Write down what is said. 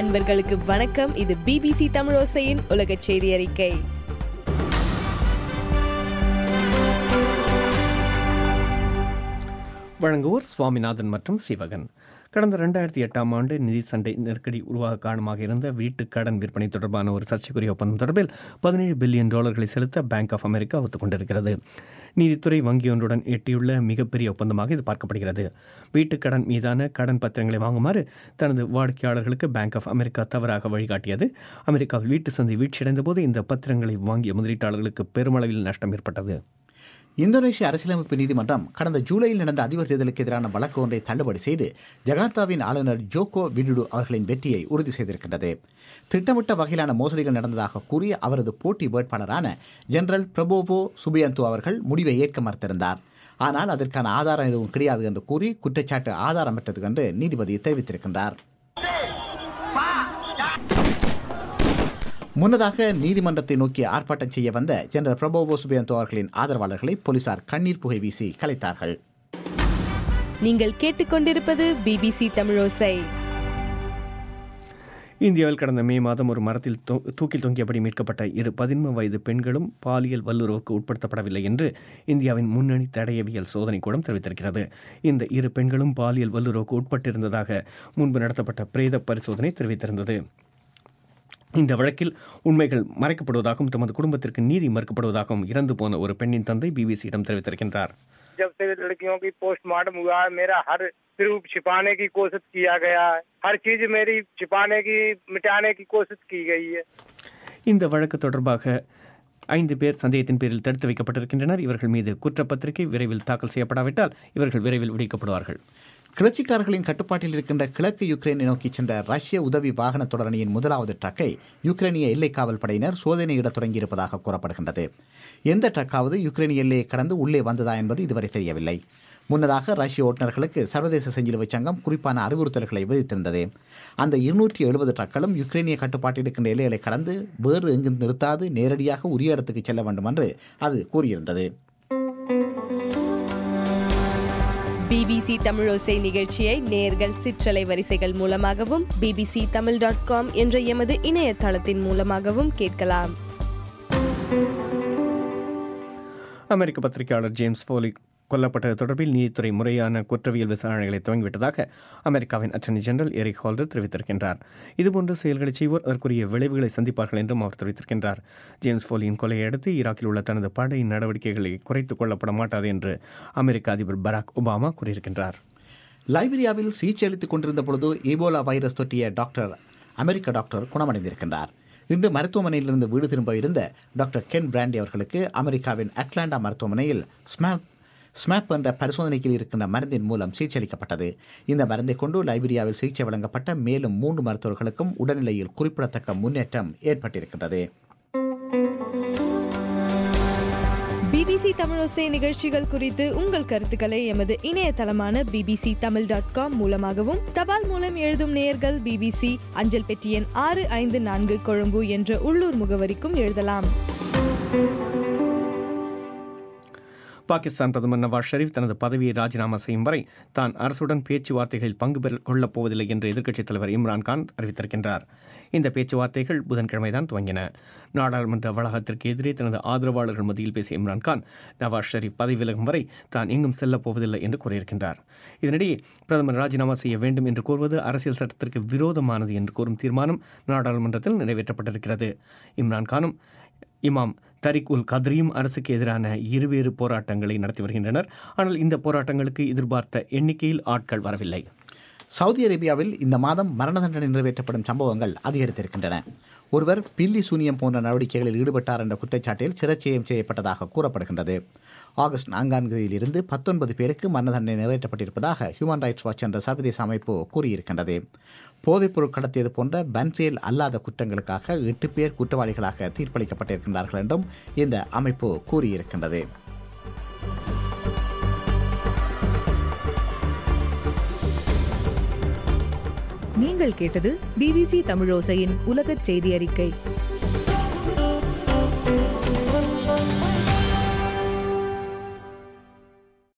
அன்பர்களுக்கு வணக்கம் இது பிபிசி தமிழோசையின் உலக செய்தி அறிக்கை வழங்குவோர் சுவாமிநாதன் மற்றும் சிவகன் கடந்த ரெண்டாயிரத்தி எட்டாம் ஆண்டு நிதி சண்டை நெருக்கடி உருவாக காரணமாக இருந்த வீட்டுக் கடன் விற்பனை தொடர்பான ஒரு சர்ச்சைக்குரிய ஒப்பந்தம் தொடர்பில் பதினேழு பில்லியன் டாலர்களை செலுத்த பேங்க் ஆஃப் அமெரிக்கா ஒத்துக்கொண்டிருக்கிறது நீதித்துறை வங்கியொன்றுடன் எட்டியுள்ள மிகப்பெரிய ஒப்பந்தமாக இது பார்க்கப்படுகிறது வீட்டுக் கடன் மீதான கடன் பத்திரங்களை வாங்குமாறு தனது வாடிக்கையாளர்களுக்கு பேங்க் ஆஃப் அமெரிக்கா தவறாக வழிகாட்டியது அமெரிக்காவில் வீட்டு சந்தை வீழ்ச்சியடைந்த போது இந்த பத்திரங்களை வாங்கிய முதலீட்டாளர்களுக்கு பெருமளவில் நஷ்டம் ஏற்பட்டது இந்தோனேஷிய அரசியலமைப்பு நீதிமன்றம் கடந்த ஜூலையில் நடந்த அதிபர் தேர்தலுக்கு எதிரான வழக்கு ஒன்றை தள்ளுபடி செய்து ஜகார்த்தாவின் ஆளுநர் ஜோகோ விடுடு அவர்களின் வெற்றியை உறுதி செய்திருக்கின்றது திட்டமிட்ட வகையிலான மோசடிகள் நடந்ததாக கூறி அவரது போட்டி வேட்பாளரான ஜெனரல் பிரபோவோ சுபியந்தோ அவர்கள் முடிவை ஏற்க மறுத்திருந்தார் ஆனால் அதற்கான ஆதாரம் எதுவும் கிடையாது என்று கூறி குற்றச்சாட்டு ஆதாரமற்றது என்று நீதிபதி தெரிவித்திருக்கின்றார் முன்னதாக நீதிமன்றத்தை நோக்கி ஆர்ப்பாட்டம் செய்ய வந்த ஜெனரல் பிரபோவோ சுபியந்தோ அவர்களின் ஆதரவாளர்களை போலீசார் கண்ணீர் புகை வீசி கலைத்தார்கள் நீங்கள் கேட்டுக்கொண்டிருப்பது பிபிசி தமிழோசை இந்தியாவில் கடந்த மே மாதம் ஒரு மரத்தில் தூ- தூக்கில் தொங்கியபடி மீட்கப்பட்ட இரு பதின்ம வயது பெண்களும் பாலியல் வல்லுறவுக்கு உட்படுத்தப்படவில்லை என்று இந்தியாவின் முன்னணி தடயவியல் சோதனை கூடம் தெரிவித்திருக்கிறது இந்த இரு பெண்களும் பாலியல் வல்லுறவுக்கு உட்பட்டிருந்ததாக முன்பு நடத்தப்பட்ட பிரேத பரிசோதனை தெரிவித்திருந்தது இந்த வழக்கில் உண்மைகள் மறைக்கப்படுவதாகவும் தமது குடும்பத்திற்கு நீதி மறுக்கப்படுவதாகவும் இறந்து போன ஒரு பெண்ணின் தந்தை பிபிசியிடம் தெரிவித்திருக்கின்றார் जब से लड़कियों की पोस्टमार्टम हुआ है मेरा हर प्रूफ छिपाने की कोशिश किया गया है हर चीज मेरी छिपाने की मिटाने की कोशिश की गई है இந்த வழக்கு தொடர்பாக ஐந்து பேர் சந்தேகத்தின் பேரில் தடுத்து வைக்கப்பட்டிருக்கின்றனர் இவர்கள் மீது குற்றப்பத்திரிகை விரைவில் தாக்கல் செய்யப்படாவிட்டால் இவர்கள் விரைவில் விடுவிக்கப்படுவார்கள் கிளர்ச்சிக்காரர்களின் கட்டுப்பாட்டில் இருக்கின்ற கிழக்கு யுக்ரைனை நோக்கி சென்ற ரஷ்ய உதவி வாகன தொடரணியின் முதலாவது ட்ரக்கை யுக்ரைனிய எல்லை காவல் படையினர் சோதனையிடத் தொடங்கியிருப்பதாக கூறப்படுகின்றது எந்த ட்ரக்காவது யுக்ரைனிய எல்லையை கடந்து உள்ளே வந்ததா என்பது இதுவரை தெரியவில்லை முன்னதாக ரஷ்ய ஓட்டுநர்களுக்கு சர்வதேச செஞ்சிலுவை சங்கம் குறிப்பான அறிவுறுத்தல்களை விதித்திருந்தது அந்த இருநூற்றி எழுபது ட்ரக்களும் யுக்ரைனிய கட்டுப்பாட்டில் இருக்கின்ற எல்லைகளை கடந்து வேறு எங்கும் நிறுத்தாது நேரடியாக உரிய இடத்துக்கு செல்ல வேண்டும் என்று அது கூறியிருந்தது பிபிசி தமிழோசை நிகழ்ச்சியை நேர்கள் சிற்றலை வரிசைகள் மூலமாகவும் பிபிசி தமிழ் டாட் காம் என்ற எமது இணையதளத்தின் மூலமாகவும் கேட்கலாம் அமெரிக்க பத்திரிகையாளர் ஜேம்ஸ் ஃபோலி கொல்லப்பட்டது தொடர்பில் நீதித்துறை முறையான குற்றவியல் விசாரணைகளை துவங்கிவிட்டதாக அமெரிக்காவின் அட்டர்னி ஜெனரல் எரிக் ஹால்டர் தெரிவித்திருக்கின்றார் இதுபோன்ற செயல்களை செய்வோர் அதற்குரிய விளைவுகளை சந்திப்பார்கள் என்றும் அவர் தெரிவித்திருக்கின்றார் ஜேம்ஸ் ஃபோலியின் கொலையை அடுத்து ஈராக்கில் உள்ள தனது படை நடவடிக்கைகளை குறைத்துக் கொள்ளப்பட மாட்டாது என்று அமெரிக்க அதிபர் பராக் ஒபாமா கூறியிருக்கின்றார் லைபீரியாவில் சிகிச்சை அளித்துக் கொண்டிருந்த பொழுது ஈபோலா வைரஸ் தொற்றிய டாக்டர் அமெரிக்க டாக்டர் குணமடைந்திருக்கின்றார் இன்று மருத்துவமனையிலிருந்து வீடு திரும்ப இருந்த டாக்டர் கென் பிராண்டி அவர்களுக்கு அமெரிக்காவின் அட்லாண்டா மருத்துவமனையில் ஸ்மாப் ஸ்மாப் என்ற பரிசோதனைக்கு இருக்கின்ற மருந்தின் மூலம் சிகிச்சை அளிக்கப்பட்டது இந்த மருந்தை கொண்டு லைபீரியாவில் சிகிச்சை வழங்கப்பட்ட மேலும் மூன்று மருத்துவர்களுக்கும் உடல்நிலையில் குறிப்பிடத்தக்க முன்னேற்றம் ஏற்பட்டிருக்கின்றது பிபிசி தமிழோசை நிகழ்ச்சிகள் குறித்து உங்கள் கருத்துக்களை எமது இணையதளமான பிபிசி தமிழ் டாட் காம் மூலமாகவும் தபால் மூலம் எழுதும் நேயர்கள் பிபிசி அஞ்சல் பெட்டி எண் ஆறு ஐந்து நான்கு கொழும்பு என்ற உள்ளூர் முகவரிக்கும் எழுதலாம் பாகிஸ்தான் பிரதமர் நவாஸ் ஷெரீப் தனது பதவியை ராஜினாமா செய்யும் வரை தான் அரசுடன் பேச்சுவார்த்தைகளில் பங்கு பெற கொள்ளப் போவதில்லை என்று எதிர்க்கட்சித் தலைவர் இம்ரான் கான் அறிவித்திருக்கின்றார் இந்த பேச்சுவார்த்தைகள் புதன்கிழமைதான் துவங்கின நாடாளுமன்ற வளாகத்திற்கு எதிரே தனது ஆதரவாளர்கள் மத்தியில் பேசிய இம்ரான் கான் நவாஸ் ஷெரீப் பதவி விலகும் வரை தான் எங்கும் செல்லப் போவதில்லை என்று கூறியிருக்கின்றார் இதனிடையே பிரதமர் ராஜினாமா செய்ய வேண்டும் என்று கூறுவது அரசியல் சட்டத்திற்கு விரோதமானது என்று கூறும் தீர்மானம் நாடாளுமன்றத்தில் நிறைவேற்றப்பட்டிருக்கிறது இம்ரான் கானும் இமாம் தரிக் உல் கத்ரியும் அரசுக்கு எதிரான இருவேறு போராட்டங்களை நடத்தி வருகின்றனர் ஆனால் இந்த போராட்டங்களுக்கு எதிர்பார்த்த எண்ணிக்கையில் ஆட்கள் வரவில்லை சவுதி அரேபியாவில் இந்த மாதம் மரண தண்டனை நிறைவேற்றப்படும் சம்பவங்கள் அதிகரித்திருக்கின்றன ஒருவர் பில்லி சூனியம் போன்ற நடவடிக்கைகளில் ஈடுபட்டார் என்ற குற்றச்சாட்டில் சிறைச்செய்யம் செய்யப்பட்டதாக கூறப்படுகின்றது ஆகஸ்ட் நான்காம் தேதியிலிருந்து பத்தொன்பது பேருக்கு மரண தண்டனை நிறைவேற்றப்பட்டிருப்பதாக ஹியூமன் ரைட்ஸ் வாட்ச் என்ற சர்வதேச அமைப்பு கூறியிருக்கின்றது போதைப்பொருள் கடத்தியது போன்ற பன்சேல் அல்லாத குற்றங்களுக்காக எட்டு பேர் குற்றவாளிகளாக தீர்ப்பளிக்கப்பட்டிருக்கின்றார்கள் என்றும் இந்த அமைப்பு கூறியிருக்கின்றது நீங்கள் கேட்டது பிபிசி தமிழோசையின் உலகச் செய்தி அறிக்கை